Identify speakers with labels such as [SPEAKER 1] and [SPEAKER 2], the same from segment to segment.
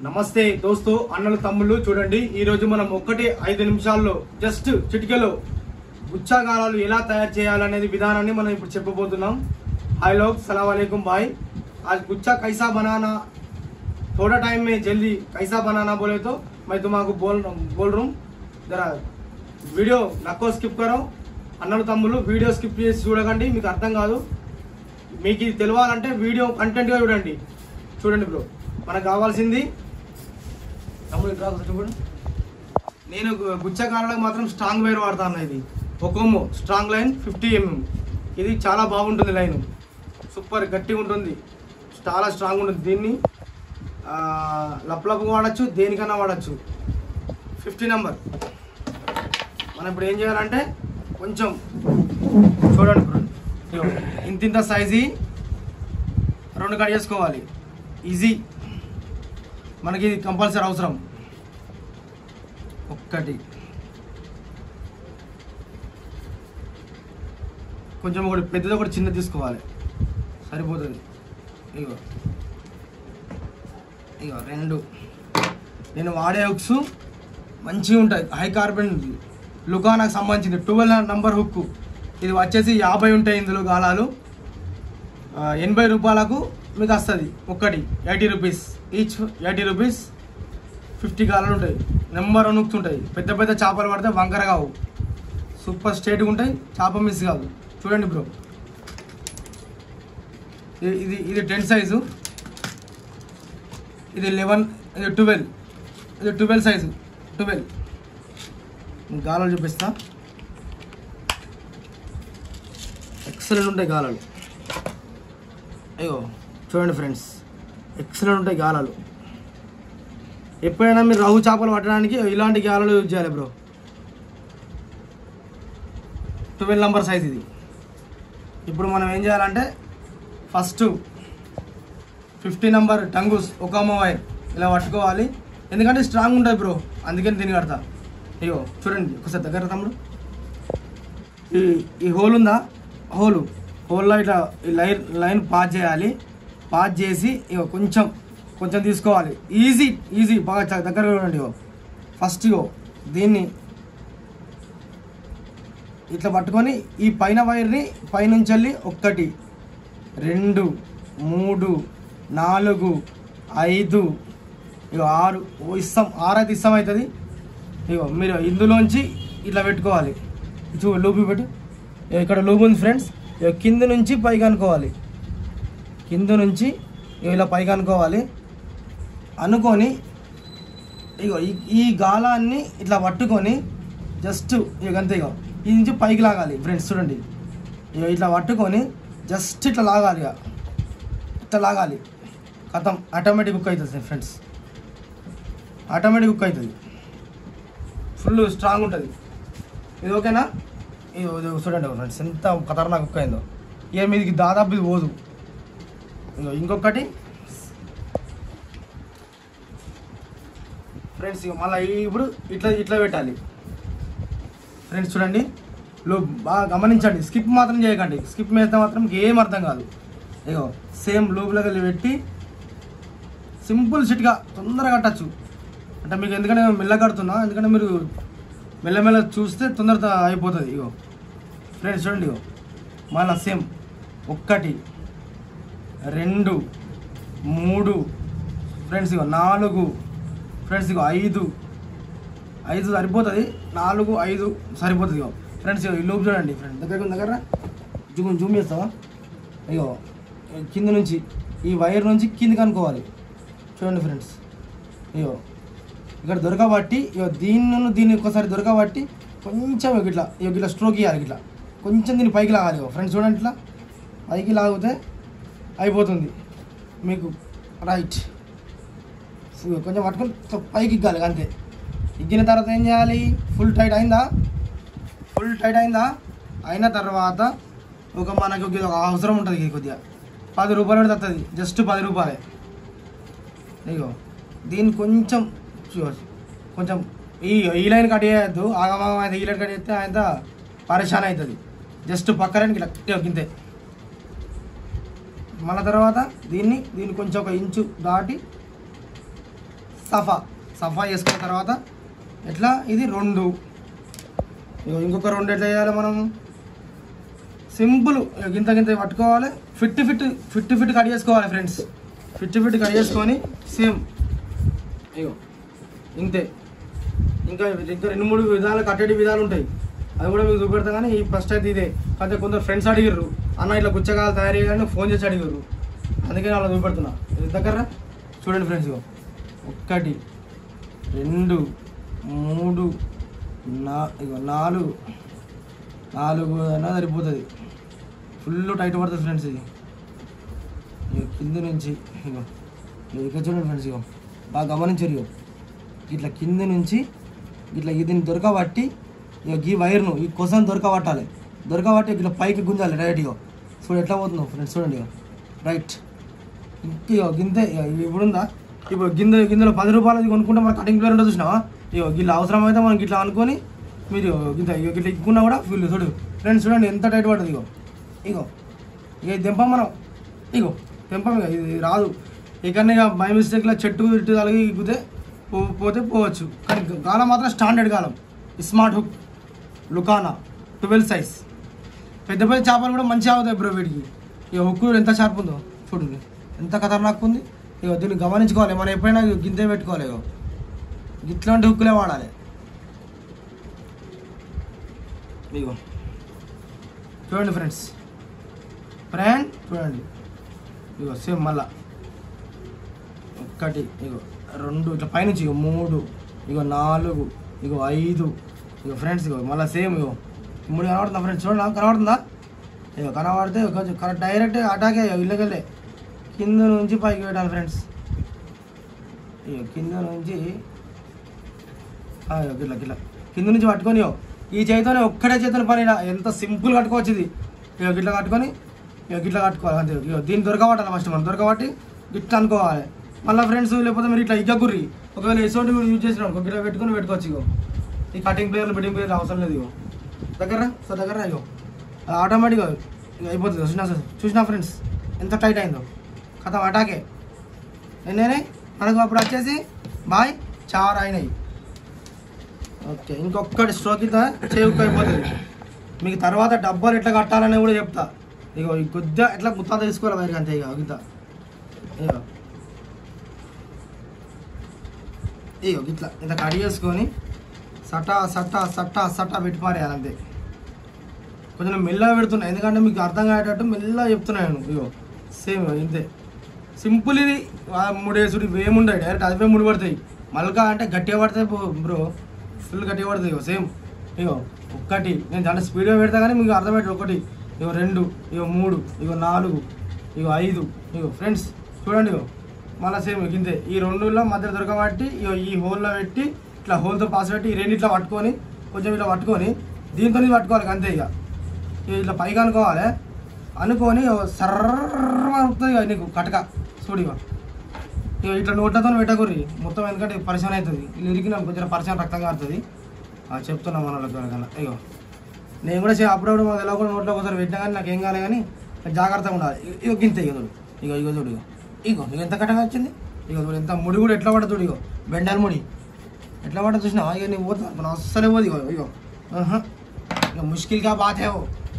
[SPEAKER 1] నమస్తే దోస్తు అన్నలు తమ్ముళ్ళు చూడండి ఈ రోజు మనం ఒక్కటి ఐదు నిమిషాల్లో జస్ట్ చిటికెలో గుచ్చాగాలాలు ఎలా తయారు చేయాలనేది విధానాన్ని మనం ఇప్పుడు చెప్పబోతున్నాం హాయ్ లోక్ సలాం वालेकुम भाई आज गुच्छा कैसा बनाना थोड़ा टाइम में जल्दी कैसा बनाना बोले तो मैं तुम्हारा बोल बोल रहा हूँ जरा వీడియో నక్కో స్కిప్ కరో అన్నలు తమ్ముళ్ళు వీడియో స్కిప్ చేసి చూడకండి మీకు అర్థం కాదు మీకు ఇది తెలియాలంటే వీడియో కంటెంట్గా చూడండి చూడండి బ్రో మనకు కావాల్సింది తమ్ముడు ఇటు రా ఒకసారి చూడండి నేను గు- గుచ్చకారాలకు మాత్రం స్ట్రాంగ్ వైర్ వాడతాను ఇది ఒకోమో స్ట్రాంగ్ లైన్ ఫిఫ్టీ ఎంఎం ఇది చాలా బాగుంటుంది లైన్ సూపర్ గట్టిగా ఉంటుంది చాలా స్ట్రాంగ్ ఉంటుంది దీన్ని ఆ, లప్లప్గా వాడచ్చు దేనికన్నా వాడచ్చు ఫిఫ్టీ నెంబర్ మనం ఇప్పుడు ఏం చేయాలంటే కొంచెం చూడండి ఇప్పుడు ఇదిగో, ఇంత ఇంత సైజు రెండు కట్ చేసుకోవాలి ఈజీ మనకి ఇది కంపల్సరీ అవసరం ఒక్కటి కొంచెం ఒకటి పెద్దది ఒకటి చిన్నది తీసుకోవాలి సరిపోతుంది ఇగో ఇగో రెండు నేను వాడే హుక్స్ మంచిగా ఉంటాయి హై కార్బన్ లుకానాకు సంబంధించింది ట్వెల్వ్ నంబర్ హుక్ ఇది వచ్చేసి యాభై ఉంటాయి ఇందులో గాలాలు ఆ, ఎనభై రూపాయలకు మీకు వస్తుంది ఒక్కటి eighty rupees each eighty rupees fifty గాలాలు ఉంటాయి నెంబర్ వన్ హుక్స్ ఉంటాయి పెద్ద పెద్ద చేపలు పడితే వంకర కావు సూపర్ స్ట్రేట్గా ఉంటాయి చేప మిస్ కాదు చూడండి బ్రో ఇది- ఇది ఇది టెన్ సైజు ఇది లెవెన్ ఇది ట్వెల్వ్ ఇది ట్వెల్వ్ సైజు ట్వెల్వ్ గాలాలు చూపిస్తా ఎక్సలెంట్ ఉంటాయి గాలాలు అయ్యో చూడండి ఫ్రెండ్స్ ఎక్సలెంట్ ఉంటాయి గాలాలు ఎప్పుడైనా మీరు రహు చేపలు పట్టడానికి ఇలాంటి గాలాలు యూజ్ చేయాలి బ్రో ట్వెల్వ్ నెంబర్ సైజ్ ఇది ఇప్పుడు మనం ఏం చేయాలంటే ఫస్ట్ ఫిఫ్టీ నెంబర్ టంగుస్ ఒక వైర్ ఇలా పట్టుకోవాలి ఎందుకంటే స్ట్రాంగ్ ఉంటుంది బ్రో అందుకని దీన్ని కడతా అయ్యో చూడండి ఒకసారి దగ్గర తమ్ముడు ఈ ఈ హోల్ ఉందా హోలు హోల్లో ఇట్లా ఈ లైన్ లైన్ పాస్ చేయాలి పాస్ చేసి ఇగో కొంచెం కొంచెం తీసుకోవాలి ఈజీ ఈజీ బాగా చ- దగ్గర చూడండి ఇగో ఫస్ట్ ఇగో దీన్ని ఇట్లా పట్టుకొని ఈ పైన వైర్ని పైనుంచి వెళ్ళి ఒక్కటి రెండు మూడు నాలుగు ఐదు ఇగో ఆరు ఓ ఇస్తాం ఆరు అయితే ఇస్తాం అవుతుంది ఇగో మీరు ఇందులోంచి ఇట్లా పెట్టుకోవాలి చూ లూపు పెట్టు ఇగో ఇక్కడ లూపు ఉంది ఫ్రెండ్స్ ఇగో కింద నుంచి పైకి అనుకోవాలి కింద నుంచి ఇగో ఇలా పైకి అనుకోవాలి అనుకొని ఇగో ఈ- ఈ గాలాన్ని ఇట్లా పట్టుకొని జస్ట్ ఇక అంతే ఇగో ఈ నుంచి పైకి లాగాలి ఫ్రెండ్స్ చూడండి ఇగో ఇట్లా పట్టుకొని జస్ట్ ఇట్లా లాగాలి ఇక ఇట్లా లాగాలి కథం ఆటోమేటిక్ కుక్ అవుతుంది ఫ్రెండ్స్ ఆటోమేటిక్ కుక్ అవుతుంది ఫుల్ స్ట్రాంగ్ ఉంటుంది ఇది ఓకేనా ఇది ఇది చూడండి ఫ్రెండ్స్ ఎంత ఖతర్నాక్ కుక్ అయిందో ఇక మీదికి దాదాపు ఇది పోదు ఇగో ఇంకొకటి ఫ్రెండ్స్ ఇక మళ్ళీ ఇప్పుడు ఇట్లా ఇట్లా పెట్టాలి ఫ్రెండ్స్ చూడండి లో బాగా గమనించండి స్కిప్ మాత్రం చేయకండి స్కిప్ చేస్తే మాత్రం మీకు ఏం అర్థం కాదు ఇగో సేమ్ లోపలకి వెళ్ళి పెట్టి సింపుల్ సిట్గా తొందరగా కట్టచ్చు అంటే మీకు ఎందుకంటే నేను మెల్ల కడుతున్నా ఎందుకంటే మీరు మెల్లమెల్ల చూస్తే తొందరగా అయిపోతుంది ఇగో ఫ్రెండ్స్ చూడండి ఇగో మళ్ళీ సేమ్ ఒక్కటి రెండు మూడు ఫ్రెండ్స్ ఇగో నాలుగు ఫ్రెండ్స్ ఇగో ఐదు ఐదు సరిపోతుంది నాలుగు ఐదు సరిపోతుంది ఇగో ఫ్రెండ్స్ ఇగో ఈ లూప్ చూడండి ఫ్రెండ్ దగ్గర దగ్గర జూమ్ జూమ్ చేస్తావా అయ్యో కింద నుంచి ఈ వైర్ నుంచి కిందికి అనుకోవాలి చూడండి ఫ్రెండ్స్ అయ్యో ఇక్కడ దొరకబట్టి ఇగో దీన్ని దీన్ని ఒకసారి దొరకబట్టి కొంచెం ఇగో ఇట్లా ఇగో ఇట్లా స్ట్రోక్ ఇవ్వాలి ఇట్లా కొంచెం దీన్ని పైకి లాగాలి ఇగో ఫ్రెండ్స్ చూడండి ఇట్లా పైకి లాగితే అయిపోతుంది మీకు రైట్ ఇగో కొంచెం పట్టుకొని ఇట్లా పైకి ఎక్కాలి అంతే ఎక్కిన తర్వాత ఏం చేయాలి ఫుల్ టైట్ అయిందా ఫుల్ టైట్ అయిందా అయిన తర్వాత ఒక మనకు ఒక అవసరం ఉంటుంది ఇది కొద్దిగా పది రూపాయలు పెడితే వస్తుంది జస్ట్ పది రూపాయలే ఇగో దీన్ని కొంచెం చూ- కొంచెం ఈ ఈ లైన్ కట్ చేయొద్దు ఆగమాగం అయితే ఈ లైన్ కట్ చేస్తే ఆయన పరేషాన్ అవుతుంది జస్ట్ పక్కన ఇట్లా గింతే మళ్ళీ తర్వాత దీన్ని దీన్ని కొంచెం ఒక ఇంచు దాటి సఫా సఫా చేసుకున్న తర్వాత ఎట్లా ఇది రెండు ఇగో ఇంకొక రెండు ఎట్లా చేయాలి మనం సింపుల్ గింత గింత పట్టుకోవాలి fit fit fit fit cut చేసుకోవాలి ఫ్రెండ్స్ ఫిట్ ఫిట్ కట్ చేసుకొని సేమ్ ఇగో ఇంతే ఇంకా ఇంకా రెండు మూడు విధాలు కట్టేటి విధాలు ఉంటాయి అది కూడా మీకు చూపెడతాం కానీ ఈ ఫస్ట్ అయితే ఇదే కాకపోతే కొందరు ఫ్రెండ్స్ అడిగారు అన్న ఇట్లా గుచ్చగాలు తయారు చేయాలని ఫోన్ చేసి అడిగారు అందుకే అలా చూపెడుతున్నా ఇది దగ్గర చూడండి ఫ్రెండ్స్ ఇగో ఒక్కటి రెండు మూడు నా ఇగో నాలుగు నాలుగు అయినా సరిపోతుంది ఫుల్ టైట్ పడుతుంది ఫ్రెండ్స్ ఇది ఇగో కింద నుంచి ఇగో ఇగో ఇక్కడ చూడండి ఫ్రెండ్స్ ఇగో బాగా గమనించారు ఇగో ఇట్లా కింద నుంచి ఇట్లా ఇది దొరకబట్టి ఇక ఈ వైర్ను ఈ కొసను దొరకబట్టాలి దొరకబట్టి ఇట్లా పైకి గుంజాలి రైట్ ఇగో చూడు ఎట్లా పోతుందో ఫ్రెండ్స్ చూడండి ఇగో రైట్ ఇంక ఇగో గింతే ఇగో ఇప్పుడు ఉందా ఇప్పుడు గింద గిందెలో పది రూపాయలది కొనుక్కుంటే మన కటింగ్ ప్లేయర్ ఉంటుంది చూసినావా ఇగో గిట్ల అవసరం అయితే మనకి ఇట్లా అనుకొని మీరు గింత ఇగో గిట్ల ఇక్కున్నా కూడా ఫీల్ చూడు ఫ్రెండ్స్ చూడండి ఎంత టైట్ పడుతుంది ఇగో ఇగో ఇక ఇది దింపం మనం ఇగో దింపం ఇక ఇది రాదు ఇకన్నా ఇక బై మిస్టేక్లో చెట్టు ఇటు తలగి ఇగ్గితే పో పోతే పోవచ్చు కానీ గాలం మాత్రం స్టాండర్డ్ గాలం స్మార్ట్ హుక్ లుకానా ట్వెల్వ్ సైజ్ పెద్ద పెద్ద చేపలు కూడా మంచిగా అవుతాయి బ్రో వీడికి ఇక హుక్కు ఎంత షార్ప్ ఉందో చూడండి ఎంత ఖతర్నాక్ ఉంది ఇక దీన్ని గమనించుకోవాలి మనం ఎప్పుడైనా గింతే పెట్టుకోవాలి ఇగో ఇట్లాంటి హుక్కులే వాడాలి ఇగో చూడండి ఫ్రెండ్స్ ఫ్రెండ్ చూడండి ఇగో సేమ్ మళ్ళా ఒక్కటి ఇగో రెండు ఇట్లా పైనుంచి ఇగో మూడు ఇగో నాలుగు ఇగో ఐదు ఇగో ఫ్రెండ్స్ ఇగో మళ్ళీ సేమ్ ఇగో మూడు కనబడుతుందా ఫ్రెండ్స్ చూడండి కనబడుతుందా ఇగో కనబడితే కొంచెం కరెక్ట్ డైరెక్ట్ అటాకే ఇళ్ళకెళ్ళే కింద నుంచి పైకి పెట్టాలి ఫ్రెండ్స్ ఇగో కింద నుంచి ఆ, ఇగో గిట్ల గిట్ల కింద నుంచి పట్టుకొని ఇగో ఈ చేతితోనే ఒక్కటే చేతిని పని ఇలా ఎంత సింపుల్ కట్టుకోవచ్చు ఇది ఇక గిట్ల కట్టుకొని ఇక గిట్ల కట్టుకోవాలి అంతే ఇగో దీన్ని దొరకబట్టాలి ఫస్ట్ మనం దొరకబట్టి గిట్ల అనుకోవాలి మళ్ళీ ఫ్రెండ్స్ లేకపోతే మీరు ఇట్లా ఇగ్గగుర్రి ఒకవేళ ఎసోటి కూడా యూజ్ చేసిన ఒక గిట్ల పెట్టుకొని పెట్టుకోవచ్చు ఇగో ఈ కటింగ్ ప్లేయర్లు బెట్టింగ్ ప్లేయర్లు అవసరం లేదు ఇగో దగ్గర సో దగ్గర ఇగో అది ఆటోమేటిక్గా ఇక అయిపోతుంది చూసినా చూసినా ఫ్రెండ్స్ ఎంత టైట్ అయిందో కథ అటాకే నేనే మనకు అప్పుడు వచ్చేసి బాయ్ చార్ అయినాయి ఓకే ఇంకొకటి స్ట్రోక్ ఇంత చేవుకు అయిపోతుంది మీకు తర్వాత డబ్బాలు ఎట్లా కట్టాలని కూడా చెప్తా ఇగో ఈ కొద్దిగా ఎట్లా గుత్తా తీసుకోవాలి వైర్ అంతే ఇక గిత్త ఇగో ఇగో ఇట్లా ఇంత కట్ చేసుకొని సటా సటా సటా సటా పెట్టి పారేయాలి అంతే కొంచెం మెల్లగా పెడుతున్నా ఎందుకంటే మీకు అర్థం కాయేటట్టు మెల్లగా చెప్తున్నాను ఇగో సేమ్ ఇంతే సింపుల్ ఇది ఆ మూడేసుడు ఏముండవు డైరెక్ట్ అదిపై ముడి పడతాయి మల్కా అంటే గట్టిగా పడతాయి బ్రో ఫుల్ గట్టిగా పడుతుంది ఇగో సేమ్ ఇగో ఒక్కటి నేను దాంట్లో స్పీడ్గా పెడతా కానీ మీకు అర్థమయ్యేది ఒకటి ఇగో రెండు ఇగో మూడు ఇగో నాలుగు ఇగో ఐదు ఇగో ఫ్రెండ్స్ చూడండి ఇగో మళ్ళీ సేమ్ కిందే ఈ రెండులో మధ్య దొరకబట్టి ఇగో ఈ హోల్లో పెట్టి ఇట్లా హోల్తో పాస్ పెట్టి ఈ రెండు ఇట్లా పట్టుకొని కొంచెం ఇట్లా పట్టుకొని దీంతో పట్టుకోవాలి అంతే ఇక ఇక ఇట్లా పైకి అనుకోవాలి అనుకొని సర్ర అవుతుంది ఇక నీకు కటక చూడు ఇక ఇక ఇట్లా నోట్లతో పెట్టకూరి మొత్తం ఎందుకంటే పరిచయం అవుతుంది ఇల్లు ఇరికిన కొంచెం పరిచయం రక్తం కారుతుంది ఆ, చెప్తున్నా మన వాళ్ళకి ఎవరికైనా ఇగో నేను కూడా చే- అప్పుడప్పుడు మాకు ఎలా కూడా నోట్లో ఒకసారి పెట్టినా కానీ నాకు ఏం కాలే కానీ జాగ్రత్తగా ఉండాలి ఇగో- ఇగో గింత ఇగో చూడు ఇగో ఇగో చూడు ఇగో ఇగో ఇగో ఎంత కట్టగా వచ్చింది ఇగో చూడు ఎంత ముడి కూడా ఎట్లా పడదు చూడు ఇగో బెండాల ముడి ఎట్లా పడదు చూసినా ఇక నేను పోతా మనం అస్సలే పోదు ఇగో ఇగో ఆహా. ఇక ముష్కిల్గా బాధేవో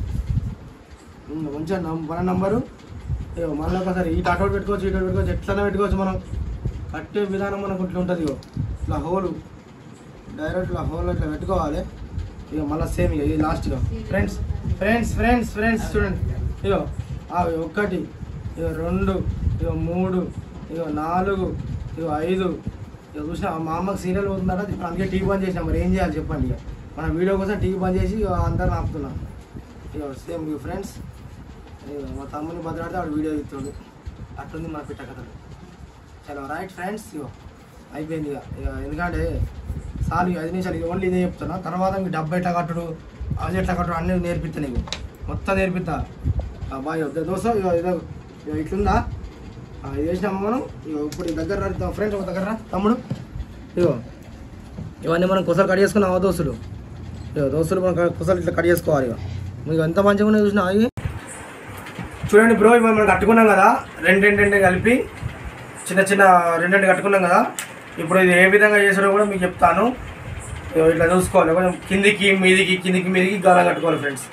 [SPEAKER 1] మంచిగా నం- మన నంబరు ఇగో మళ్ళీ ఒకసారి ఈ అటు పెట్టుకోవచ్చు ఇటు పెట్టుకోవచ్చు ఎట్లనే పెట్టుకోవచ్చు మనం కట్టే విధానం మనకు ఇట్లా ఉంటుంది ఇగో ఇట్లా హోలు డైరెక్ట్ ఇట్లా హోల్ ఇట్లా పెట్టుకోవాలి ఇక మళ్ళీ సేమ్ ఇక ఇది లాస్ట్ ఇక ఫ్రెండ్స్ ఫ్రెండ్స్ ఫ్రెండ్స్ ఫ్రెండ్స్ చూడండి ఇగో అవి ఒకటి ఇగో రెండు ఇగో మూడు ఇగో నాలుగు ఇగో ఐదు ఇక చూసిన మా అమ్మకి సీరియల్ పోతుందట ఇప్పుడు అందుకే టీవీ బంద్ చేసినా మరి ఏం చేయాలి చెప్పండి ఇక మన వీడియో కోసం టీవీ బంద్ చేసి ఇక అందరిని ఆపుతున్నాం ఇక సేమ్ ఇక ఫ్రెండ్స్ ఇక మా తమ్ముని భద్రాడితే వాడు వీడియో ఇస్తాడు అట్లుంది మన పిట్ట కథలు చలో రైట్ ఫ్రెండ్స్ ఇగో అయిపోయింది ఇక ఇక ఎందుకంటే చాలు ఇక ఐదు నిమిషాలు ఇక ఓన్లీ ఇదే చెప్తున్నా తర్వాత మీకు డబ్బా ఎట్లా కట్టుడు అది ఎట్లా కట్టుడు అన్నీ నేర్పిస్తా నీకు మొత్తం నేర్పిస్తా బాయ్ దోశ ఇక ఇదో ఇక ఇట్లుందా ఆ, ఇది వేసినాము మనం ఇక ఇప్పుడు ఈ దగ్గర రా ఫ్రెండ్స్ ఒక దగ్గర రా, తమ్ముడు ఇగో ఇవన్నీ మనం కుసలు కట్ చేసుకున్నాం ఆ దోశలు ఇగో దోశలు మనం క- కుసలు ఇట్లా కట్ చేసుకోవాలి ఇక మీకు ఎంత మంచిగా ఉన్నాయి చూసినా అవి చూడండి బ్రో ఇవి మనం కట్టుకున్నాం కదా రెండు రెండు రెండు కలిపి చిన్న చిన్న రెండు రెండు కట్టుకున్నాం కదా ఇప్పుడు ఇది ఏ విధంగా చేసారో కూడా మీకు చెప్తాను ఇగో ఇట్లా చూసుకోవాలి కొంచెం కిందికి మీదికి కిందికి మీదికి గాలం కట్టుకోవాలి ఫ్రెండ్స్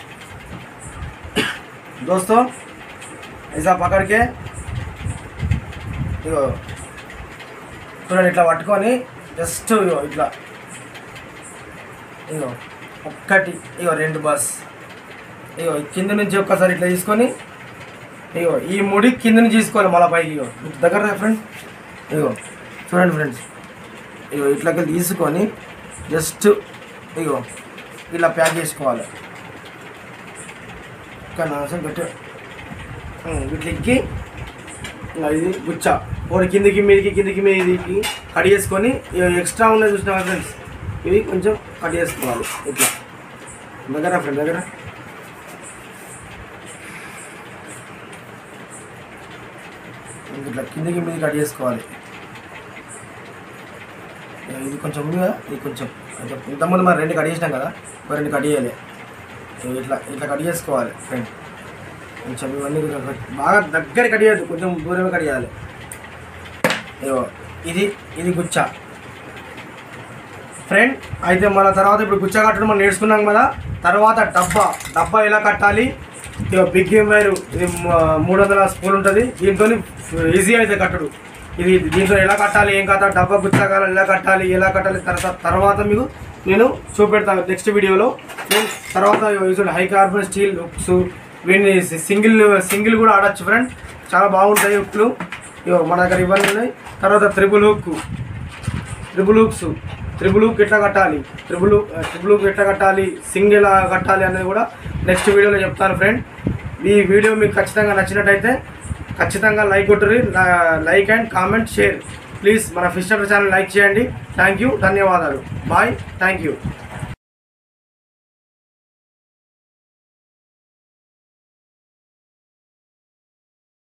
[SPEAKER 1] దోస్తో ఐసా పక్కడికే ఇగో చూడండి ఇట్లా పట్టుకొని జస్ట్ ఇగో ఇట్లా ఇగో ఒక్కటి ఇగో రెండు బస్ ఇగో కింద నుంచి ఒక్కసారి ఇట్లా తీసుకొని ఇగో ఈ ముడి కింద నుంచి తీసుకోవాలి మళ్ళీ పైకి ఇగో దగ్గర ఫ్రెండ్స్ ఇగో చూడండి ఫ్రెండ్స్ ఇగో ఇట్లకి తీసుకొని జస్ట్ ఇగో ఇలా ప్యాక్ చేసుకోవాలి కానీ అసలు గట్టి వీటికి ఇంకా ఇది గుచ్చ ఒకటి కిందికి మీదికి కిందికి మీదికి కట్ చేసుకొని ఇగో ఎక్స్ట్రా ఉన్నది చూసిన ఫ్రెండ్స్ ఇవి కొంచెం కట్ చేసుకోవాలి ఇట్లా దగ్గర ఫ్రెండ్ దగ్గర ఇట్లా కిందికి మీది కట్ చేసుకోవాలి ఇది కొంచెం ఉంది కదా ఇది కొంచెం కొంచెం ఇంతకుముందు మరి రెండు కట్ చేసినాం కదా మరి రెండు కట్ చేయాలి ఇవి ఇట్లా ఇట్లా కట్ చేసుకోవాలి ఫ్రెండ్ కొంచెం ఇవన్నీ కొంచెం బాగా దగ్గర కట్ చేయద్దు కొంచెం దూరమే కట్ చేయాలి ఇగో ఇది ఇది గుచ్చ ఫ్రెండ్ అయితే మన తర్వాత ఇప్పుడు గుచ్చ కట్టడం మనం నేర్చుకున్నాం కదా తర్వాత డబ్బా డబ్బా ఎలా కట్టాలి ఇక బిగ్ గేమ్ వైర్ ఇది మ- మూడు వందల స్పూన్ ఉంటుంది దీంతో ఈజీ అయితే కట్టడు ఇది దీంతో ఎలా కట్టాలి ఏం కట్టాలి డబ్బా గుచ్చకాలం ఎలా కట్టాలి ఎలా కట్టాలి తర్వాత తర్వాత మీకు నేను చూపెడతాను నెక్స్ట్ వీడియోలో నేను తర్వాత use high carbon steel hooks వీటిని సింగిల్ సింగిల్ కూడా ఆడొచ్చు ఫ్రెండ్ చాలా బాగుంటాయి హుక్లు ఇగో మన దగ్గర ఇవన్నీ ఉన్నాయి తర్వాత triple hook triple hooks triple hook ఎట్లా కట్టాలి ట్రిపుల్ హుక్ ట్రిపుల్ హుక్ ఎట్లా కట్టాలి సింగ్ ఎలా కట్టాలి అనేది కూడా నెక్స్ట్ వీడియోలో చెప్తాను ఫ్రెండ్ ఈ వీడియో మీకు ఖచ్చితంగా నచ్చినట్టయితే ఖచ్చితంగా లైక్ కొట్టుర్రి like and comment share please మన ఫిషర్ ఛానల్ లైక్ చేయండి థ్యాంక్ యూ ధన్యవాదాలు బాయ్ థ్యాంక్ యూ